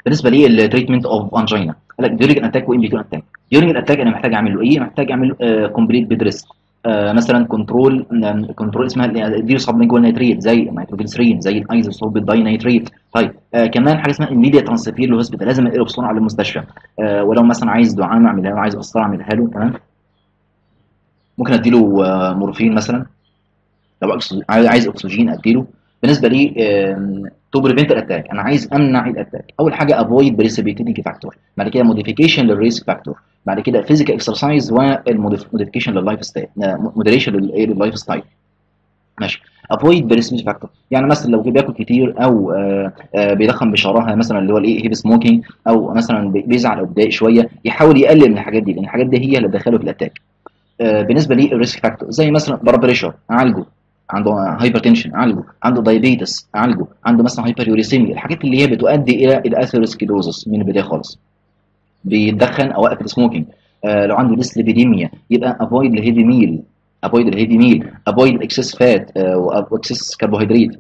بالنسبه لي التريتمنت اوف انجينا قال لك ديورنج اتاك وان بيكون اتاك ديورنج الاتاك انا محتاج اعمل له ايه محتاج اعمل كومبليت بيد ريست مثلا كنترول كنترول اسمها دي سبلينجوال نيتريت زي نيتروجليسرين زي الايزوسولبيد داي نيتريت طيب آه كمان حاجه اسمها immediate ترانسفير للهوسبيتال لازم انقله بسرعه للمستشفى آه ولو مثلا عايز دعامه اعملها له عايز قسطره اعملها له تمام ممكن اديله آه مورفين مثلا لو أكسج- عايز اكسجين اديله بالنسبه لي تو بريفنت الاتاك انا عايز امنع الاتاك اول حاجه افويد بريسبيتينج فاكتور بعد كده موديفيكيشن للريسك فاكتور بعد كده فيزيكال اكسرسايز والموديفيكيشن لللايف ستايل مودريشن لللايف ستايل ماشي افويد بريسبيتينج فاكتور يعني مثلا لو بياكل كتير او آه، آه، بيدخن بشراهه مثلا اللي هو الايه هيب سموكينج او مثلا بي- بيزعل او بيتضايق شويه يحاول يقلل من الحاجات دي لان الحاجات دي هي اللي تدخله في الاتاك آه، بالنسبه لي الريسك فاكتور زي مثلا بلاد بريشر اعالجه عنده هايبر تنشن اعالجه عنده دايابيتس اعالجه عنده مثلا هايبر يوريسيميا الحاجات اللي هي بتؤدي الى الاثيروسكلوزس من البدايه خالص بيتدخن او وقف السموكينج آه لو عنده ديسليبيديميا يبقى افويد الهيفي ميل افويد الهيفي ميل افويد الاكسس فات واكسس كربوهيدرات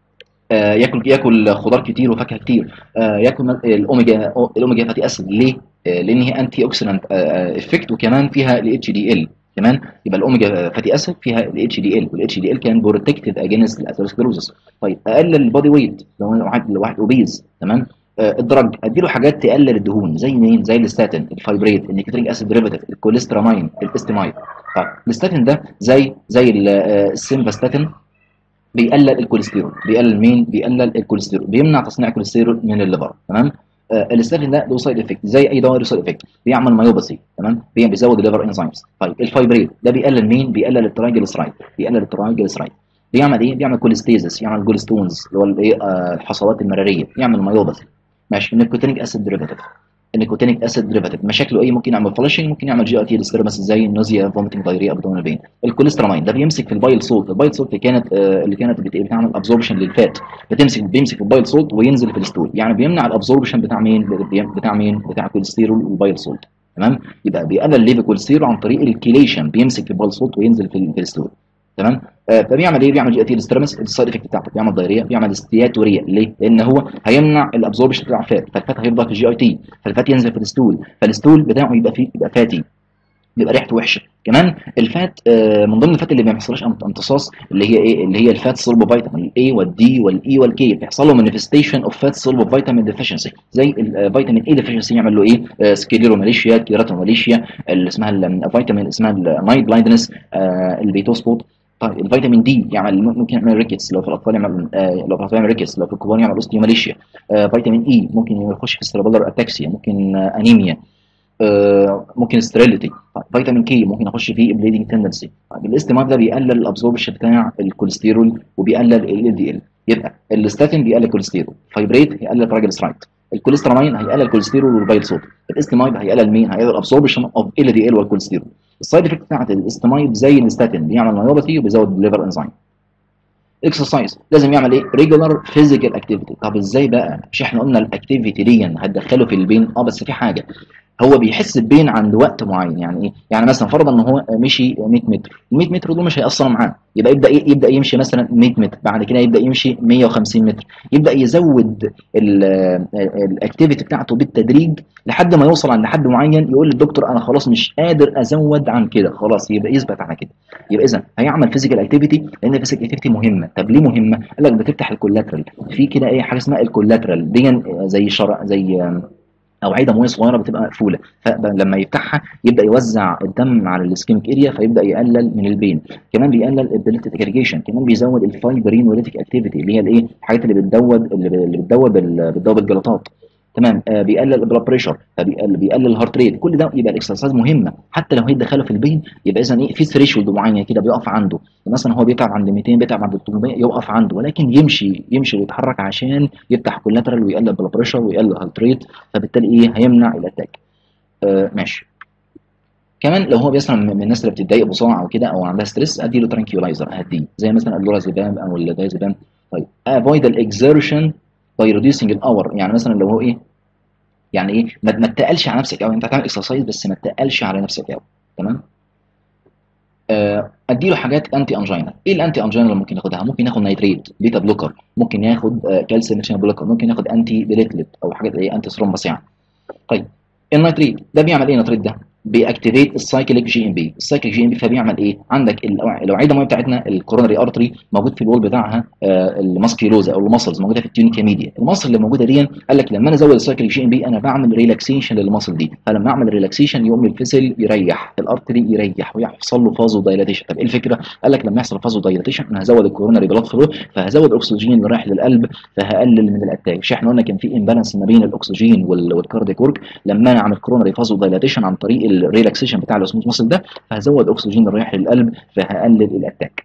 آه ياكل ياكل خضار كتير وفاكهه كتير آه ياكل مل- الاوميجا الاوميجا فاتي اسيد ليه؟ آه لان هي انتي اوكسيدنت افكت وكمان فيها الاتش دي ال كمان يبقى الاوميجا فاتي اسيد فيها الاتش دي ال والاتش دي ال كان بروتكتد اجينست الاثيروسكلوزس طيب اقلل البودي ويت لو أنا واحد لو واحد اوبيز تمام آه الدرج اديله حاجات تقلل الدهون زي مين زي الستاتين الفايبريت النيكوتينيك اسيد ديريفاتيف الكوليسترامين الاستيمايد طيب الستاتين ده زي زي ال- آه، السيمفاستاتين بيقلل الكوليسترول بيقلل مين بيقلل الكوليسترول بيمنع تصنيع الكوليسترول من الليفر تمام آه الاستاتين ده له سايد افكت زي اي دواء له سايد افكت بيعمل مايوباثي تمام بي- بيزود الليفر انزيمز طيب الفايبريت ده بيقلل مين بيقلل الترايجليسرايد بيقلل الترايجليسرايد بيعمل ايه بيعمل كوليستيزس يعمل جولستونز اللي هو الايه آه الحصوات المراريه يعمل مايوباثي ماشي النيكوتينيك اسيد ديريفاتيف النيكوتينيك اسيد ديريفاتيف مشاكله ايه ممكن يعمل فلاشنج ممكن يعمل جي اي تي ديستربنس زي النوزيا فوميتنج دايريا ابدومينال بين الكوليسترامين ده بيمسك في البايل سولت البايل سولت كانت آه اللي كانت بت- بتعمل ابزوربشن للفات بتمسك بيمسك البايل سولت وينزل في الستول يعني بيمنع الابزوربشن بتاع مين بتاع مين بتاع الكوليسترول والبايل سولت تمام يبقى بيقلل ليفل الكوليسترول عن طريق الكيليشن بيمسك في البايل سولت وينزل في في الستول تمام آه فبيعمل ايه بيعمل جي اتي ديستربنس السايد افكت بتاعته بيعمل دايريا بيعمل استياتوريا ليه لان هو هيمنع الابزوربشن بتاع الفات فالفات هيفضل في الجي اي تي فالفات ينزل في الستول فالستول بتاعه يبقى فيه يبقى فاتي بيبقى ريحته وحشه كمان الفات آه، من ضمن الفات اللي ما بيحصلهاش امت- امتصاص اللي هي ايه اللي هي الفات سولبو فيتامين الاي والدي والاي والكي بيحصل له مانيفستيشن اوف فات سولبو فيتامين ديفيشنسي زي الفيتامين اي ديفيشنسي يعمل له ايه آه، سكليروماليشيا كيراتوماليشيا اللي اسمها الفيتامين اسمها النايت بلايندنس البيتو سبوت طيب الفيتامين دي يعمل ممكن يعمل ريكتس لو في الاطفال يعمل آه لو في الاطفال يعمل ريكتس لو في الكبار يعمل اوستيوماليشيا آه فيتامين اي ممكن يخش في السيربلر اتاكسيا ممكن آه انيميا آه، ممكن ستريليتي فيتامين كي ممكن اخش فيه بليدنج تندنسي الاستيماب ده بيقلل الابزوربشن بتاع الكوليسترول وبيقلل ال دي ال يبقى الاستاتين بيقلل الكوليسترول فايبريت هيقلل الترايجلسرايد الكوليسترامين هيقلل الكوليسترول والبايل صوت الاستيمايد هيقلل مين هيقلل الابزوربشن اوف ال دي ال والكوليسترول السايد افكت بتاعت الاستيمايد زي الاستاتين بيعمل مايوباثي وبيزود الليفر انزيم اكسرسايز لازم يعمل ايه ريجولار فيزيكال اكتيفيتي طب ازاي بقى مش احنا قلنا الاكتيفيتي دي هتدخله في البين اه بس في حاجه هو بيحس ببين عند وقت معين يعني ايه يعني مثلا فرضا ان هو مشي 100 متر ال 100 متر دول مش هيأثروا معاه يبقى يبدا ايه يبدا يمشي مثلا 100 متر بعد كده يبدا يمشي 150 متر يبدا يزود الاكتيفيتي بتاعته بالتدريج لحد ما يوصل عند حد معين يقول للدكتور انا خلاص مش قادر ازود عن كده خلاص يبقى يثبت على كده يبقى اذا هيعمل فيزيكال اكتيفيتي لان الفيزيكال اكتيفيتي مهمه طب ليه مهمه قال لك بتفتح الكولاترال في كده ايه حاجه اسمها الكولاترال دي زي شرع زي اوعيه دمويه صغيره بتبقى مقفوله فلما يفتحها يبدا يوزع الدم على الاسكيميك اريا فيبدا يقلل من البين كمان بيقلل البليتد اجريجيشن كمان بيزود الفايبرين وليتيك اكتيفيتي اللي هي الايه الحاجات اللي بتدوب اللي بتدوب بتدوب الجلطات تمام آه بيقلل البلاد بريشر فبيقلل بيقلل الهارت ريت كل ده يبقى الاكسرسايز مهمه حتى لو هيدخله في البين يبقى اذا ايه في ثريشولد معين كده بيقف عنده مثلا هو بيتعب عند 200 بيتعب عند 300 يوقف عنده ولكن يمشي يمشي ويتحرك عشان يفتح كولاترال ويقلل البلاد بريشر ويقلل الهارت ريت فبالتالي ايه هيمنع الاتاك آه ماشي كمان لو هو مثلا من الناس اللي بتتضايق بسرعه او كده او عندها ستريس ادي له ترانكيولايزر هديه زي مثلا اللورازيبام او الدايزيبام طيب افويد الاكزيرشن باي ريديوسينج الاور يعني مثلا لو هو ايه يعني ايه ما, ما تقلش على نفسك قوي انت هتعمل اكسرسايز بس ما تقلش على نفسك قوي تمام آه، ادي له حاجات انتي انجينا ايه الانتي انجينا اللي ممكن ياخدها ممكن ياخد نيتريت بيتا بلوكر ممكن ياخد آه، كالسيوم شانل بلوكر ممكن ياخد انتي بليتلت او حاجات ايه انتي ثرومبس يعني طيب النيتريت ده بيعمل ايه النيتريت ده بيأكتيفيت السايكليك جي ام بي السايكليك جي ام بي فبيعمل ايه عندك الأوع- الاوعيه الدمويه بتاعتنا الكورونري ارتري موجود في الوول بتاعها آه، الماسكيولوزا او المسلز موجوده في التيونيكا ميديا المسل اللي موجوده دي قال لك لما انا ازود السايكليك جي ام بي انا بعمل ريلاكسيشن للمسل دي فلما اعمل ريلاكسيشن يقوم الفيسل يريح الارتري يريح ويحصل له فازو دايلاتيشن طب ايه الفكره قال لك لما يحصل فازو دايلاتيشن انا هزود الكورونري بلاد فلو فهزود الاكسجين اللي رايح للقلب فهقلل من الاتاك مش احنا قلنا كان في امبالانس ما بين الاكسجين وال- والكاردياك ورك لما انا اعمل كورونري فازو دايلاتيشن عن طريق الريلاكسيشن بتاع الاسموث ماسل ده فهزود الاكسجين اللي رايح للقلب فهقلل الاتاك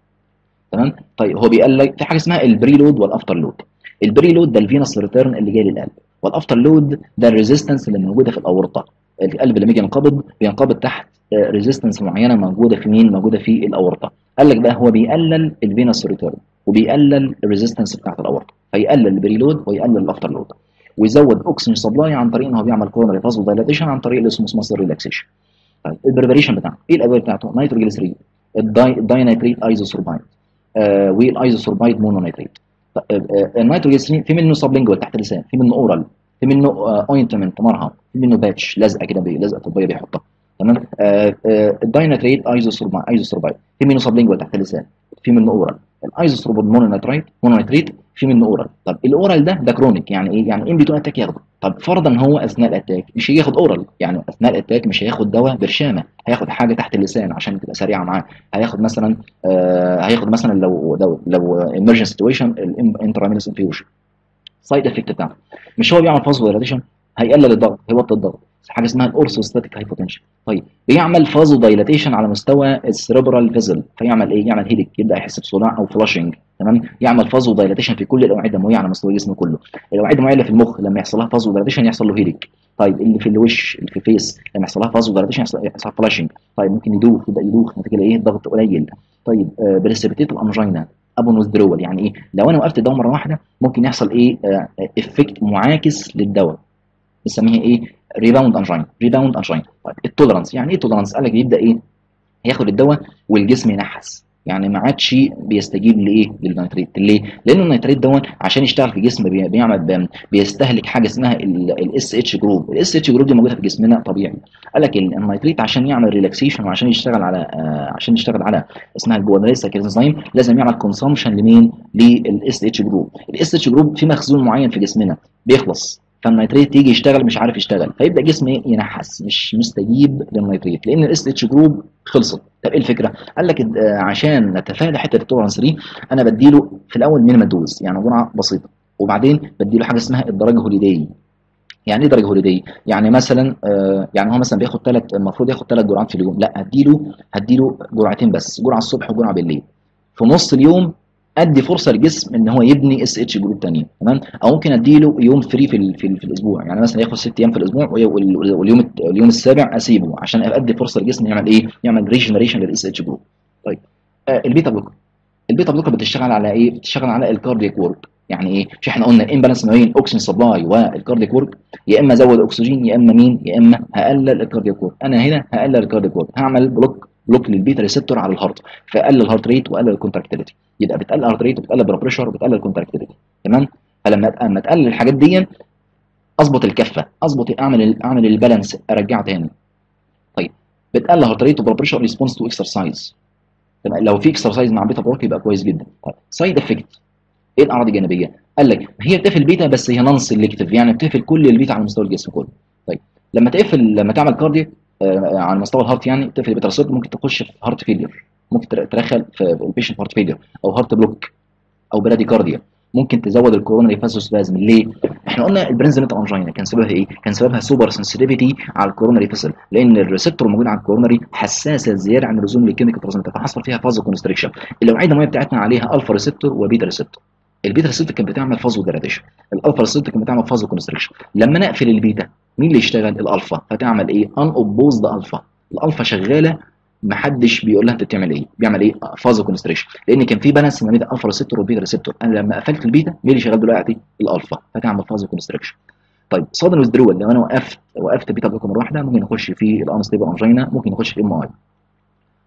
تمام طيب هو بيقول لك في حاجه اسمها البري لود والافتر لود البري لود ده الفينس ريتيرن اللي جاي للقلب والافتر لود ده الريزيستنس اللي موجوده في الاورطه القلب لما يجي ينقبض بينقبض تحت ريزيستنس معينه موجوده في مين موجوده في الاورطه قال لك بقى هو بيقلل الفينس ريتيرن وبيقلل الريزيستنس بتاعت الاورطه فيقلل البري لود ويقلل الافتر لود ويزود اوكسجين سبلاي عن طريق ان هو بيعمل كورونري فازو دايلاتيشن عن طريق الاسموس ماسل ريلاكسيشن طيب البريبريشن بتاعه ايه الادويه بتاعته نيتروجليسرين الداي الداينيتريت ايزوسوربايد آه والايزوسوربايد مونونيتريت طيب، آه، آه، النيتروجليسرين في منه سبلينجوال تحت اللسان في منه اورال في منه اوينتمنت مرهم في منه باتش لزقه كده بي- لزقه طبيه بيحطها تمام آه، آه، الداينيتريت ايزوسوربايد ايزوسوربايد في منه سبلينجوال تحت اللسان في منه اورال الايزوسوربايد مونونيتريت مونونيتريت في منه اورال طب الاورال ده ده كرونيك يعني ايه يعني ان بتون اتاك ياخده طب فرضا هو اثناء الاتاك مش هياخد اورال يعني اثناء الاتاك مش هياخد دواء برشامه هياخد حاجه تحت اللسان عشان تبقى سريعه معاه هياخد مثلا آه هياخد مثلا لو لو لو emergency سيتويشن الانترامينس انفيوجن سايد افكت بتاعته مش هو بيعمل فازو دايلاتيشن هيقلل الضغط هيوطي الضغط حاجه اسمها الاورثوستاتيك هايبوتنشن طيب بيعمل فازو دايلاتيشن على مستوى السيربرال فيزل فيعمل ايه يعمل هيدك يبدا يحس بصداع او فلاشنج تمام يعمل فازو دايلاتيشن في كل الاوعيه الدمويه على مستوى الجسم كله الاوعيه الدمويه اللي في المخ لما يحصل لها فازو دايلاتيشن يحصل له هيدك طيب اللي في الوش اللي في الفيس لما يحصل لها فازو دايلاتيشن يحصل يحصل فلاشنج طيب ممكن يدوخ يبدا يدوخ نتيجه ايه ضغط قليل طيب آه بريسبيتيت الانجينا ابون وذرول يعني ايه لو انا وقفت الدواء مره واحده ممكن يحصل ايه افكت معاكس للدواء بنسميها ايه ريباوند انجين ريباوند انجين طيب التولرانس يعني ايه تولرانس قال لك بيبدا ايه ياخد الدواء والجسم ينحس يعني ما عادش بيستجيب لايه للنيتريت ليه لان النيتريت دوت عشان يشتغل في الجسم بي- بيعمل بي- بيستهلك حاجه اسمها الاس اتش جروب الاس اتش جروب دي موجوده في جسمنا طبيعي قال لك ال- النيتريت عشان يعمل ريلاكسيشن وعشان يشتغل على آه عشان يشتغل على اسمها الجوانريسا كيرنزايم لازم يعمل كونسامشن لمين للاس اتش جروب الاس اتش جروب في مخزون معين في جسمنا بيخلص فالنيتريت يجي يشتغل مش عارف يشتغل فيبدا جسمه إيه؟ ينحس مش مستجيب للنيتريت لان الاس اتش جروب خلصت طب ايه الفكره قال لك آه، عشان نتفادى حته التولرانس دي انا بديله في الاول مينيمم دوز يعني جرعه بسيطه وبعدين بديله حاجه اسمها الدرجه هوليداي يعني ايه درجه هوليداي يعني مثلا آه يعني هو مثلا بياخد ثلاث المفروض ياخد ثلاث جرعات في اليوم لا هديله هديله جرعتين بس جرعه الصبح وجرعه بالليل في نص اليوم ادي فرصه للجسم ان هو يبني اس اتش جروب تانية تمام او ممكن اديله يوم فري في, ال- في, ال- في الاسبوع يعني مثلا ياخد ست ايام في الاسبوع وي- وال- واليوم الت- اليوم السابع اسيبه عشان ادي فرصه للجسم يعمل ايه يعمل ريجنريشن للاس اتش جروب طيب آه البيتا بلوكر البيتا بلوكر بتشتغل على ايه بتشتغل على الكاردياك ورك يعني ايه مش احنا قلنا الامبالانس ما بين الاكسجين سبلاي والكاردياك ورك يا اما ازود اكسجين يا اما مين يا اما هقلل الكاردياك ورك انا هنا هقلل الكاردياك ورك هعمل بلوك بلوك للبيتا ريسبتور على الهارت فاقلل الهارت ريت واقلل الكونتراكتيليتي يبقى بتقلل الهارت ريت وبتقلل البلاد بريشر وبتقلل الكونتراكتيليتي تمام فلما لما تقلل الحاجات دي اظبط الكفه اظبط اعمل ال- اعمل البالانس ارجعه تاني طيب بتقلل الهارت ريت وبلاد بريشر ريسبونس تو اكسرسايز تمام لو في اكسرسايز مع بيتا بلوك يبقى كويس جدا طيب سايد افكت ايه الاعراض الجانبيه قال لك هي بتقفل بيتا بس هي نون سيلكتيف يعني بتقفل كل البيتا على مستوى الجسم كله طيب لما تقفل لما تعمل كارديو آه على مستوى الهارت يعني تقفل البيتا ريسبتور ممكن تخش في هارت فيلير ممكن تر- تدخل في البيشنت هارت فيلير او هارت بلوك او براديكارديا ممكن تزود الكورونري فاسوسبازم ليه؟ احنا قلنا البرنزلت انجينا كان سببها ايه؟ كان سببها سوبر سنسيتيفيتي على الكورونري فيسل لان الريسبتور الموجود على الكورونري حساسه زياده عن اللزوم للكيميكال ترانسميتر فحصل فيها فازو كونستريكشن الاوعيه الدمويه بتاعتنا عليها الفا ريسبتور وبيتا ريسبتور البيتا ريسبتور كانت بتعمل فازو ديلاتيشن الالفا ريسبتور كانت بتعمل فازو كونستريكشن لما نقفل البيتا مين اللي يشتغل الالفا فتعمل ايه ان اوبوزد الفا الالفا شغاله محدش بيقول لها انت بتعمل ايه بيعمل ايه فازو كونستريكشن لان كان في بالانس ما بين الالفا ريسبتور والبيتا ريسبتور انا لما قفلت البيتا مين اللي شغال دلوقتي الالفا فتعمل فازو كونستريكشن طيب صادن وذرول لو انا وقفت وقفت بيتا بلوكر مره واحده ممكن اخش في الانستيبل انجينا ممكن اخش في ام اي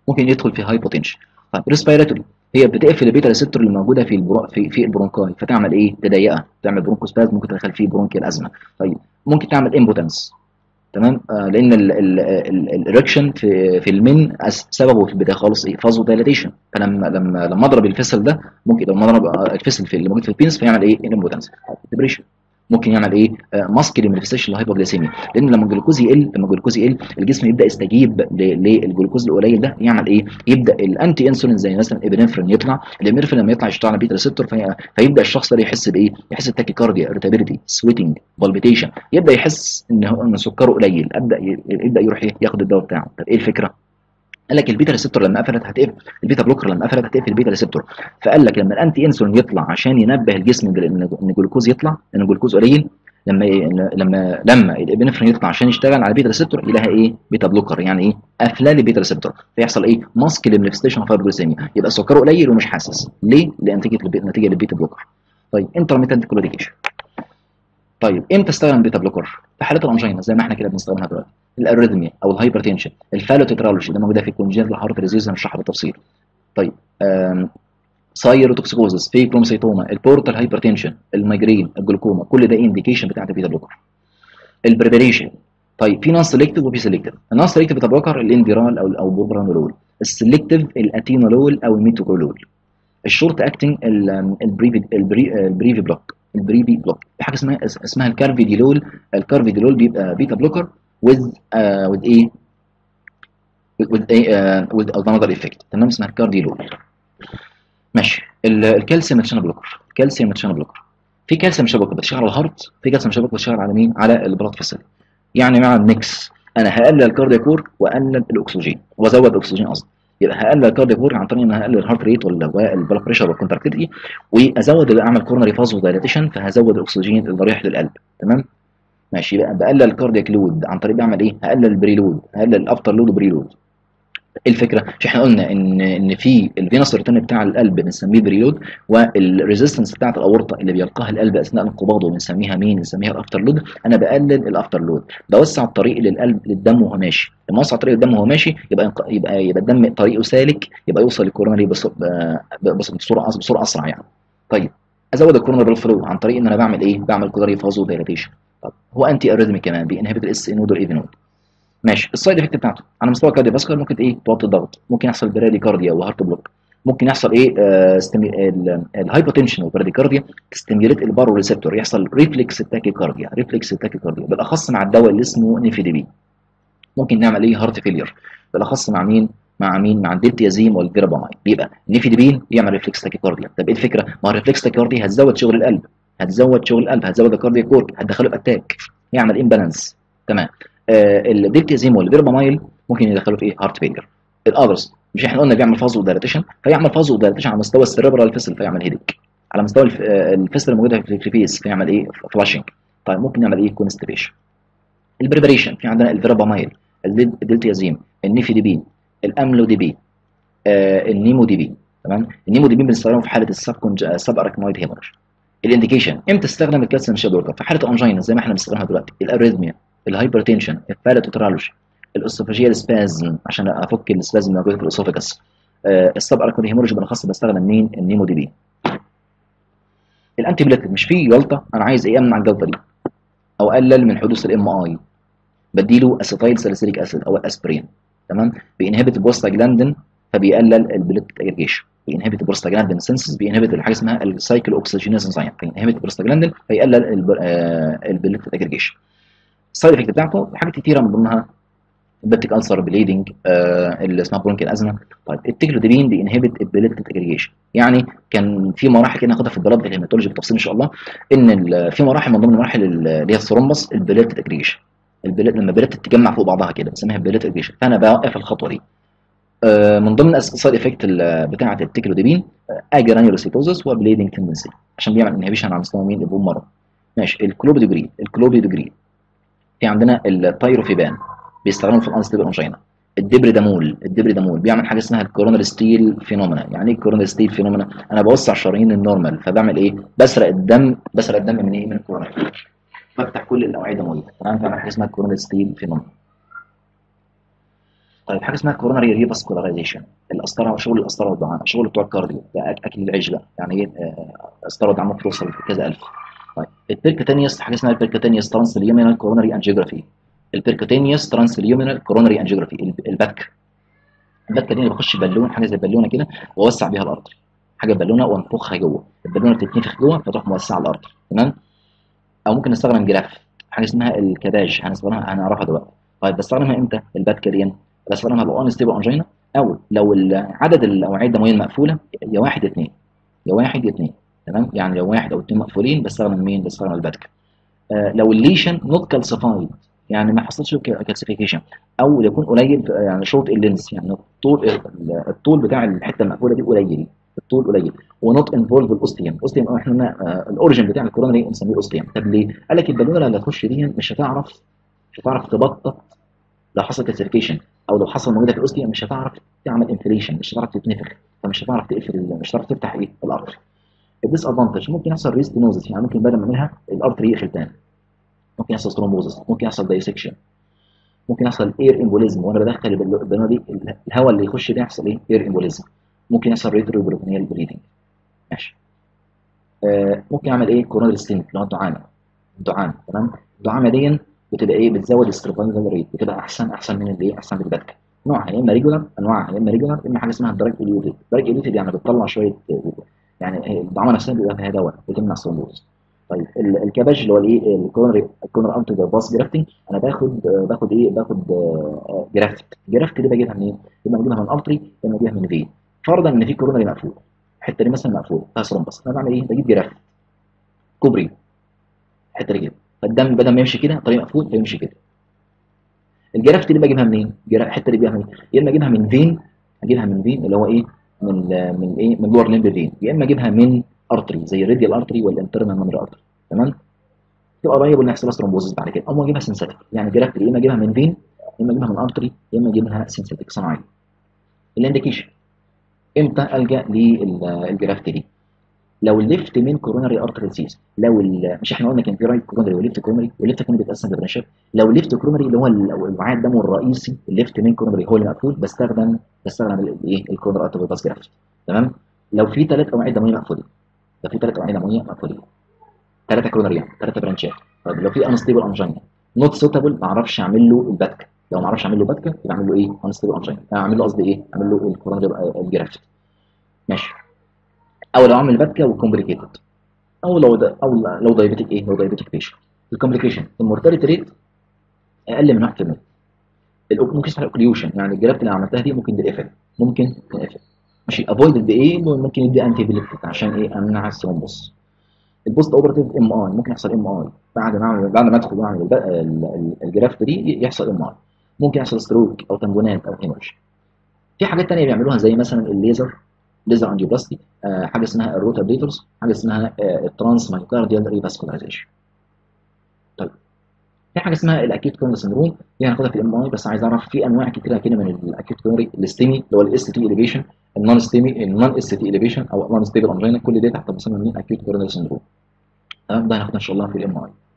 ممكن يدخل في هايبوتنشن طيب ريسبيراتوري هي بتقفل البيتا ريسبتور اللي موجوده في البرو... في في البرونكاي فتعمل ايه تضيقها تعمل برونكوسباز ممكن تدخل فيه برونكيال ازمه طيب ممكن تعمل امبوتنس تمام آه لان الاريكشن في في المن سببه في البدايه خالص ايه فازو دايلاتيشن فلما لما لما اضرب الفصل ده ممكن لما اضرب الفصل في اللي موجود في البينس فيعمل ايه امبوتنس ديبريشن ممكن يعمل ايه آه ماسكلي مانيفستيشن للهايبوجليسيميا لان لما الجلوكوز يقل لما الجلوكوز يقل الجسم يبدا يستجيب للجلوكوز القليل ده يعمل ايه يبدا الانتي انسولين زي مثلا ابنفرين يطلع الابنفرين لما يطلع يشتغل على بيتا ريسبتور في... فيبدا الشخص ده يحس بايه يحس بتاكيكارديا ارتابيليتي سويتنج بالبيتيشن يبدا يحس ان هو ان سكره قليل ابدا ي... يبدا يروح ياخد الدواء بتاعه طب ايه الفكره قال لك البيتا ريسبتور لما قفلت هتقفل البيتا بلوكر لما قفلت هتقفل البيتا ريسبتور فقال لك لما الانتي انسولين يطلع عشان ينبه الجسم ان الجلوكوز يطلع ان الجلوكوز قليل لما لما لما الابنفرين يطلع عشان يشتغل على بيتا ريسبتور يلاقيها ايه بيتا بلوكر يعني ايه قافله لي بيتا ريسبتور فيحصل ايه ماسك للمانيفستيشن اوف هايبوجليسيميا يبقى سكره قليل ومش حاسس ليه لنتيجه نتيجه للبيتا بلوكر طيب انترميتنت كلوديكيشن طيب امتى استخدم بيتا بلوكر في حالات الانجينا زي ما احنا كده بنستخدمها دلوقتي الاريثميا او الهايبرتنشن الفالوتيترالوجي اللي موجوده في كونجنتال هارت ديزيز هنشرحها بالتفصيل طيب سايروتوكسيكوزس في كرومسيتوما البورتال هايبرتنشن المايجرين الجلوكوما كل ده انديكيشن بتاعت البيتا بلوكر البريبريشن طيب في نون سيلكتيف وفي سيلكتيف النون سيلكتيف بيتا بلوكر الانديرال او او بروبرانولول السيلكتيف الاتينولول او الميتوكولول الشورت اكتنج البريفي البريفي بلوك البريفي بلوك في حاجه اسمها اسمها الكارفيديلول الكارفيديلول بيبقى بيتا بلوكر with uh, with ايه with a uh, with another effect تمام اسمها الكارديولول ماشي الكالسيوم تشانل بلوكر الكالسيوم تشانل بلوكر في كالسيوم شبكه بتشتغل على الهارت في كالسيوم شبكه بتشتغل على مين على البلاد فيسل يعني مع الميكس انا هقلل الكاردياكور واقلل الاكسجين وازود الاكسجين قصدي يبقى هقلل الكاردياكور عن طريق ان هقلل الهارت ريت ولا البلاد بريشر والكونتراكتيفيتي وازود اعمل كورنري فازو دايلاتيشن فهزود الاكسجين اللي رايح للقلب تمام ماشي بقى بقلل الكاردياك لود عن طريق بعمل ايه هقلل البريلود هقلل الافتر لود وبريلود الفكره مش احنا قلنا ان ان في الفينوس ريتيرن بتاع القلب بنسميه بريلود والريزيستنس بتاعت الاورطه اللي بيلقاها القلب اثناء انقباضه بنسميها مين بنسميها الافتر لود انا بقلل الافتر لود بوسع الطريق للقلب للدم وهو ماشي لما اوسع طريق الدم وهو ماشي يبقى يبقى يبقى الدم طريقه سالك يبقى يوصل للكورونري بسرعه بسرعه اسرع يعني طيب ازود الكورونري فلو عن طريق ان انا بعمل ايه بعمل كورونري فازو دايلاتيشن طب هو انتي اريثمي كمان بينهبت الاس نود والاي نود ماشي السايد افكت بتاعته على مستوى الكارديو فاسكولار ممكن ايه توطي الضغط ممكن يحصل براديكارديا وهارت بلوك ممكن يحصل ايه آه الهايبوتنشن والبراديكارديا تستيميوليت البارو ريسبتور يحصل ريفلكس تاكيكارديا ريفلكس تاكيكارديا بالاخص مع الدواء اللي اسمه نيفيديبين ممكن نعمل ايه هارت فيلير بالاخص مع مين مع مين مع الدلتيازيم والفيراباماين يبقى نيفيديبين يعمل ريفلكس تاكيكارديا طب ايه الفكره ما الريفلكس تاكيكارديا هتزود شغل القلب هتزود شغل القلب هتزود الكاردياك كورك هتدخله اتاك يعمل امبالانس تمام آه الدلتيازيم والفيربامايل ممكن يدخلوا في ايه هارت فيلير الاذرز مش احنا قلنا بيعمل فازو دايلاتيشن فيعمل فازو دايلاتيشن على مستوى السيربرال فيسل فيعمل هيديك على مستوى الفيسل الموجوده في الفيس فيعمل ايه فلاشنج طيب ممكن يعمل ايه كونستيبيشن البريبريشن في عندنا الفيربامايل الدلتيازيم النيفيديبين الاملوديبين آه النيموديبين تمام النيموديبين بنستخدمه في حاله السب سب اركنويد هيموريج الانديكيشن امتى استخدم الكالسيوم شادوركر في حاله الانجينا زي ما احنا بنستخدمها دلوقتي الاريثميا الهايبرتنشن الفالوتوترالوجي الاسوفاجيال سبازم عشان افك السبازم الموجود في الاسوفاجس آه السب اركنويد هيموريج بالاخص بستخدم مين النيموديبين الانتي بليتك مش في جلطه انا عايز ايه امنع الجلطه دي او اقلل من حدوث الام اي بديله اسيتايل ساليسيليك اسيد او الاسبرين تمام بينهبت البوستاجلاندين فبيقلل البليتك اجريجيشن بينهبت البروستاجلاندين سينسز بينهبت حاجه اسمها السايكل اوكسجينيز انزيم بينهبت البروستاجلاندين فيقلل البليتك اجريجيشن السايد افكت بتاعته حاجات كتيره من ضمنها البيتك السر بليدنج آه اللي اسمها برونكيال ازمه طيب التكلوديبين بينهبت البليتك اجريجيشن يعني كان في مراحل كده ناخدها في البلاد في الهيماتولوجي بالتفصيل ان شاء الله ان في مراحل من ضمن المراحل اللي هي الثرومبس البليتك اجريجيشن البليت لما البليت تتجمع فوق بعضها كده بسميها بليت اجريجيشن فانا بوقف الخطوه دي آه من ضمن السايد افكت بتاعه التكلوديبين اجرانيولوسيتوزس وبليدنج تندنسي عشان بيعمل انهبيشن على مستوى مين البون مره ماشي الكلوبيدوجرين الكلوبيدوجرين في عندنا التايروفيبان بيستخدموا في الانستيبل انجينا الدبريدامول الدبريدامول بيعمل حاجه اسمها الكورونال ستيل فينومينا يعني ايه الكورونال ستيل فينومينا انا بوسع شرايين النورمال فبعمل ايه بسرق الدم بسرق الدم من ايه من الكورونال بفتح كل الاوعيه الدمويه تمام فبعمل حاجه اسمها الكورونال ستيل فينومينا طيب حاجه اسمها كوروناري ريفاسكولاريزيشن القسطره شغل القسطره والدعامه شغل بتوع الكارديو ده أك- اكل العيش بقى يعني ايه آه، قسطره ودعامه بتوصل كذا الف طيب البيركوتينيوس حاجه اسمها البيركوتينيوس ترانسليومينال كوروناري انجيوجرافي البيركوتينيوس ترانسليومينال كوروناري انجيوجرافي البك البكه دي أنا بخش بالون حاجه زي البالونه كده واوسع بيها الارتري حاجه بالونه وانفخها جوه البالونه بتتنفخ جوه فتروح موسعه الارتري تمام او ممكن نستخدم جراف حاجه اسمها الكباج هنستخدمها هنعرفها دلوقتي طيب بستخدمها امتى الباتكا دي بستخدمها لو اون ستيبل انجينا او لو ال- عدد الاوعيه الدمويه المقفوله يا واحد يا اثنين يا واحد يا اثنين تمام يعني لو واحد او اثنين مقفولين بستخدم مين بستخدم الباتكا آه لو الليشن نوت كالسيفايد يعني ما حصلش كالسيفيكيشن او يكون قليل يعني شورت اللينس يعني الطول الطول بتاع الحته المقفوله دي قليل الطول قليل ونوت انفولف الاوستيوم الاوستيوم احنا قلنا آه الاوريجن بتاع الكورونري بنسميه الاوستيوم طب ليه؟ قال لك البالونه اللي هتخش دي مش هتعرف مش هتعرف تبطط لو حصل كالسيفيكيشن او لو حصل موجوده في الاوستيوم مش هتعرف تعمل انفليشن مش هتعرف تتنفخ فمش هتعرف تقفل مش هتعرف تفتح ايه الارتري الديس ادفانتج ممكن يحصل ريستينوزس يعني ممكن بدل ما اعملها الارتري يقفل تاني ممكن يحصل ثرومبوزس ممكن يحصل دايسكشن ممكن يحصل اير امبوليزم وانا بدخل البال- البالونه دي الهواء اللي يخش ده يحصل ايه اير امبوليزم ممكن يحصل ريتروبروتينيال بريدنج ماشي آه ممكن اعمل ايه كورونري ستينت اللي هو الدعامه الدعامه تمام الدعامه دي بتبقى ايه بتزود السرفايفل ريت بتبقى احسن احسن من الايه احسن من الباتكا نوعها يا اما ريجولار انواعها يا اما ريجولار يا اما حاجه اسمها دراج اليوتيد دراج اليوتيد يعني بتطلع شويه يعني الدعامه نفسها بيبقى فيها دواء بتمنع الثرومبوز طيب ال- الكباش اللي هو الايه الكورنري الكورنر اوت باس جرافتنج انا باخد آه، باخد ايه باخد آه، جرافت جرافت دي بجيبها منين؟ اما بجيبها من ارتري اما بجيبها من فين فرضا ان في كورنري مقفول الحته دي مثلا مقفول فيها ثرومبس انا بعمل ايه؟ بجيب جرافت كوبري الحته دي كده فالدم بدل ما يمشي كده طريق مقفول فيمشي كده الجرافت دي بجيبها منين؟ جرا- الحته دي بجيبها منين؟ يا اما اجيبها من فين اجيبها من فين اللي هو ايه؟ من من ايه؟ من لور ليمب فين يا اما اجيبها من ارتري زي الراديال ارتري والانترنال ميموري ارتري تمام؟ تبقى قريب ان يحصل لها ثرومبوزس بعد كده او اجيبها سنساتيك يعني جرافت يا اما اجيبها من فين يا اما اجيبها من ارتري يا اما اجيبها سنساتيك صناعي الانديكيشن امتى الجا للجرافت دي لو الليفت من كوروناري ارتري ديزيز لو ال- مش احنا قلنا كان في رايت كوروناري وليفت كوروناري والليفت كوروناري بيتقسم لبرانشات لو الليفت كوروناري اللي هو ال- الوعاء الدموي الرئيسي الليفت من كوروناري هو اللي مقفول بستخدم بستخدم الايه الكوروناري ارتري باس جرافت تمام لو في ثلاث اوعيه دمويه مقفولين لو في ثلاث اوعيه دمويه مقفولين ثلاثه كوروناريان ثلاثه برانشات طيب لو في انستيبل انجينا نوت سوتابل ما اعرفش اعمل له الباتكا لو ما اعرفش اعمل له باتكا يبقى اعمل له ايه انستيبل انجينا اعمل له قصدي ايه اعمل له الكوروناري الجرافت ماشي او لو اعمل باتكا وكومبليكيتد او لو ده او لو دايبيتيك ايه لو دايبيتيك بيشن الكومبليكيشن المورتاليتي ريت اقل من 1% الأوك- ممكن يحصل اوكليوشن يعني الجرافت اللي عملتها دي ممكن تتقفل ممكن تتقفل ماشي افويد بايه ممكن يدي انتي بيليكتيك عشان ايه امنع الثرومبوس البوست اوبراتيف ام اي ممكن يحصل ام اي بعد ما اعمل بعد ما ادخل واعمل الب- ال- ال- الجرافت دي يحصل ام اي ممكن يحصل ستروك او تنجونات او هيمورج في حاجات تانية بيعملوها زي مثلا الليزر ليزر انجيوبلاستي آه حاجه اسمها الروتابليترز حاجه اسمها آه الترانس مايوكارديال ريفاسكولايزيشن طيب في حاجه اسمها الاكيوت كورنر سندروم دي هناخدها في الام اي بس عايز اعرف في انواع كتيره كده من الاكيوت كورنري الاستيمي اللي هو الاس تي اليفيشن النون ستيمي النون اس تي اليفيشن او نون ستيبل انجينا كل ده تحت مسمى مين اكيوت كورنر سندروم تمام ده هناخدها ان شاء الله في الام اي